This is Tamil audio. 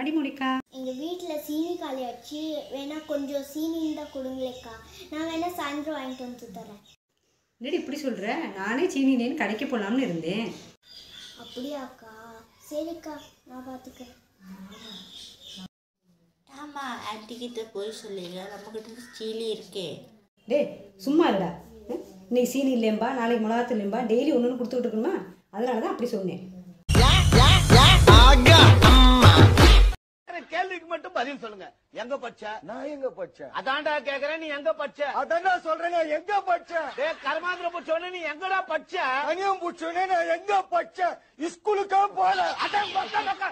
வாடி மோனிகா எங்க வீட்ல சீனி காலியாச்சு வேணா கொஞ்சம் சீனி இருந்தா கொடுங்களேக்கா நான் வேணா சாயந்தரம் வாங்கிட்டு வந்து தரேன் என்னடி இப்படி சொல்ற நானே சீனி இல்லைன்னு கடைக்கு போலாம்னு இருந்தேன் அப்படியாக்கா சரிக்கா நான் பார்த்துக்கிறேன் ஆமா ஆன்ட்டி கிட்ட போய் சொல்லுங்க நம்ம கிட்ட சீலி இருக்கே டேய் சும்மா இல்லடா ம்? இன்னைக்கு சீனி இல்லையம்பா நாளைக்கு மிளகாத்து இல்லையம்பா டெய்லி ஒன்று ஒன்று கொடுத்துக்கிட்டு இருக்கணுமா அதனால தான் அப்படி சொன்னேன் கேள்விக்கு மட்டும் பதில் சொல்லுங்க எங்க பச்ச நான் எங்க பச்சேன் அதான்டா கேக்குறேன் நீ எங்க பச்ச அதான் நான் சொல்றேன் நான் எங்க பச்சேன் டேய் கர்மாந்திர புச்சோன்னு நீ எங்கடா பச்ச தனியம் பூச்சோனே நான் எங்க பச்சேன் ஸ்கூலுக்கா போல அதான் பக்க பக்க